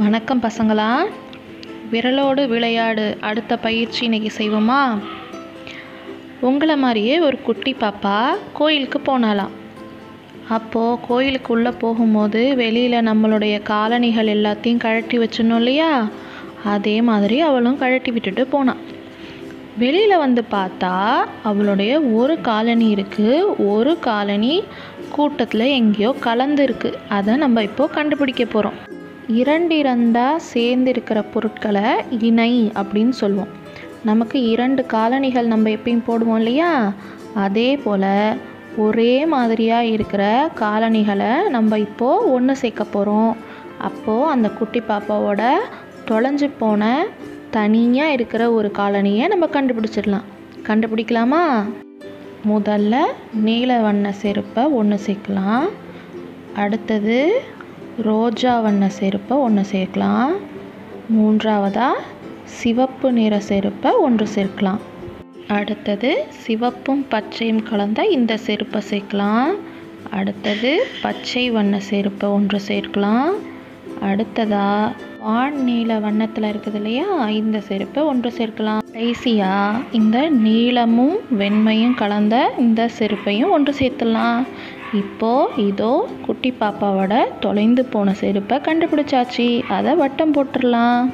வணக்கம் பசங்களா விரலோடு விளையாடு அடுத்த பயிற்சி இன்னைக்கு செய்வோமா உங்களை மாதிரியே ஒரு குட்டி பாப்பா கோயிலுக்கு போனாலாம் அப்போது கோயிலுக்குள்ளே போகும்போது வெளியில் நம்மளுடைய காலணிகள் எல்லாத்தையும் கழட்டி வச்சிடணும் இல்லையா அதே மாதிரி அவளும் கழட்டி விட்டுட்டு போனான் வெளியில் வந்து பார்த்தா அவளுடைய ஒரு காலனி இருக்குது ஒரு காலனி கூட்டத்தில் எங்கேயோ கலந்துருக்கு அதை நம்ம இப்போது கண்டுபிடிக்க போகிறோம் இரண்டு இரண்டாக சேர்ந்து இருக்கிற பொருட்களை இணை அப்படின்னு சொல்லுவோம் நமக்கு இரண்டு காலணிகள் நம்ம எப்பயும் போடுவோம் இல்லையா அதே போல் ஒரே மாதிரியாக இருக்கிற காலணிகளை நம்ம இப்போது ஒன்று சேர்க்க போகிறோம் அப்போது அந்த குட்டி பாப்பாவோட தொலைஞ்சு போன தனியாக இருக்கிற ஒரு காலனியை நம்ம கண்டுபிடிச்சிடலாம் கண்டுபிடிக்கலாமா முதல்ல நீல வண்ண செருப்பை ஒன்று சேர்க்கலாம் அடுத்தது ரோஜா வண்ண செருப்பை ஒன்று சேர்க்கலாம் மூன்றாவதாக சிவப்பு நிற செருப்பை ஒன்று சேர்க்கலாம் அடுத்தது சிவப்பும் பச்சையும் கலந்த இந்த செருப்பை சேர்க்கலாம் அடுத்தது பச்சை வண்ண செருப்பை ஒன்று சேர்க்கலாம் அடுத்ததாக வான் நீல வண்ணத்தில் இருக்குது இல்லையா இந்த செருப்பை ஒன்று சேர்க்கலாம் கடைசியாக இந்த நீலமும் வெண்மையும் கலந்த இந்த செருப்பையும் ஒன்று சேர்த்துடலாம் இப்போது இதோ குட்டி பாப்பாவோட தொலைந்து போன செருப்பை கண்டுபிடிச்சாச்சு அதை வட்டம் போட்டுடலாம்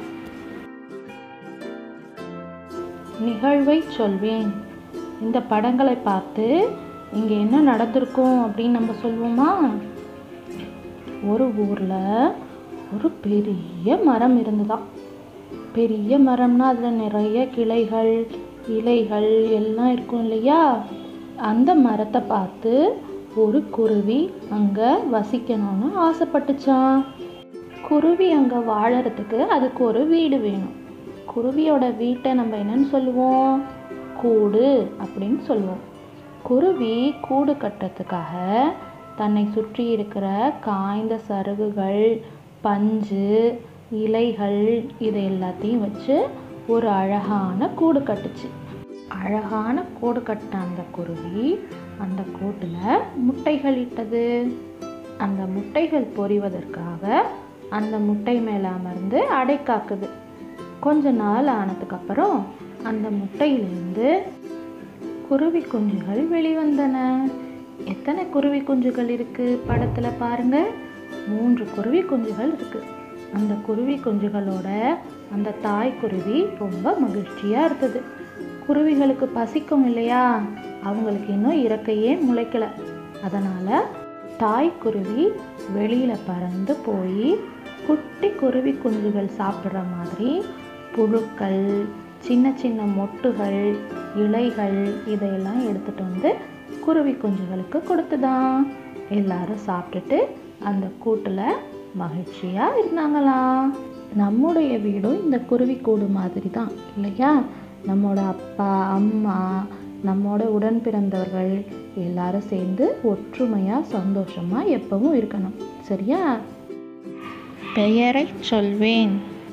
நிகழ்வை சொல்வேன் இந்த படங்களை பார்த்து இங்கே என்ன நடந்திருக்கும் அப்படின்னு நம்ம சொல்லுவோமா ஒரு ஊரில் ஒரு பெரிய மரம் இருந்துதான் பெரிய மரம்னா அதில் நிறைய கிளைகள் இலைகள் எல்லாம் இருக்கும் இல்லையா அந்த மரத்தை பார்த்து ஒரு குருவி அங்கே வசிக்கணும்னு ஆசைப்பட்டுச்சான் குருவி அங்கே வாழறதுக்கு அதுக்கு ஒரு வீடு வேணும் குருவியோட வீட்டை நம்ம என்னன்னு சொல்லுவோம் கூடு அப்படின்னு சொல்லுவோம் குருவி கூடு கட்டுறதுக்காக தன்னை சுற்றி இருக்கிற காய்ந்த சருகுகள் பஞ்சு இலைகள் இதை எல்லாத்தையும் வச்சு ஒரு அழகான கூடு கட்டுச்சு அழகான கூடு கட்டின அந்த குருவி அந்த கூட்டில் முட்டைகள் இட்டது அந்த முட்டைகள் பொரிவதற்காக அந்த முட்டை மேலே அமர்ந்து அடை காக்குது கொஞ்ச நாள் ஆனதுக்கப்புறம் அந்த முட்டையிலேருந்து குருவி குஞ்சுகள் வெளிவந்தன எத்தனை குருவி குஞ்சுகள் இருக்குது படத்தில் பாருங்க மூன்று குருவி குஞ்சுகள் இருக்குது அந்த குருவி குஞ்சுகளோட அந்த தாய் குருவி ரொம்ப மகிழ்ச்சியாக இருந்தது குருவிகளுக்கு பசிக்கும் இல்லையா அவங்களுக்கு இன்னும் இறக்கையே முளைக்கல அதனால் தாய் குருவி வெளியில் பறந்து போய் குட்டி குருவி குஞ்சுகள் சாப்பிட்ற மாதிரி புழுக்கள் சின்ன சின்ன மொட்டுகள் இலைகள் இதையெல்லாம் எடுத்துகிட்டு வந்து குருவி குஞ்சுகளுக்கு கொடுத்துதான் எல்லாரும் சாப்பிட்டுட்டு அந்த கூட்டில் மகிழ்ச்சியாக இருந்தாங்களாம் நம்முடைய வீடும் இந்த குருவி கூடு மாதிரி தான் இல்லையா நம்மோட அப்பா அம்மா நம்மோட உடன் பிறந்தவர்கள் எல்லாரும் சேர்ந்து ஒற்றுமையாக சந்தோஷமாக எப்பவும் இருக்கணும் சரியா பெயரை சொல்வேன்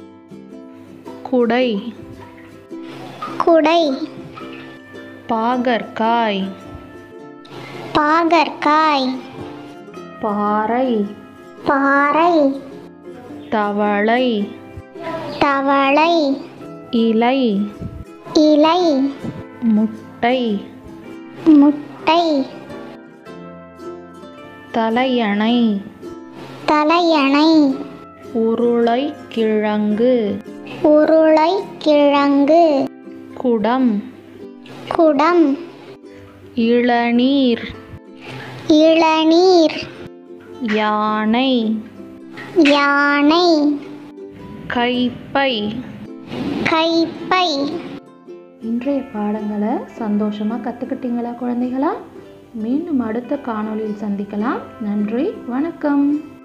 குடை குடை பாகற்காய் பாகற்காய் பாறை பாறை தவளை தவளை இலை இலை முட்டை முட்டை தலையணை தலையணை உருளைக்கிழங்கு உருளைக்கிழங்கு குடம் குடம் இளநீர் இளநீர் யானை யானை கைப்பை கைப்பை இன்றைய பாடங்களை சந்தோஷமாக கற்றுக்கிட்டீங்களா குழந்தைகளா மீண்டும் அடுத்த காணொளியில் சந்திக்கலாம் நன்றி வணக்கம்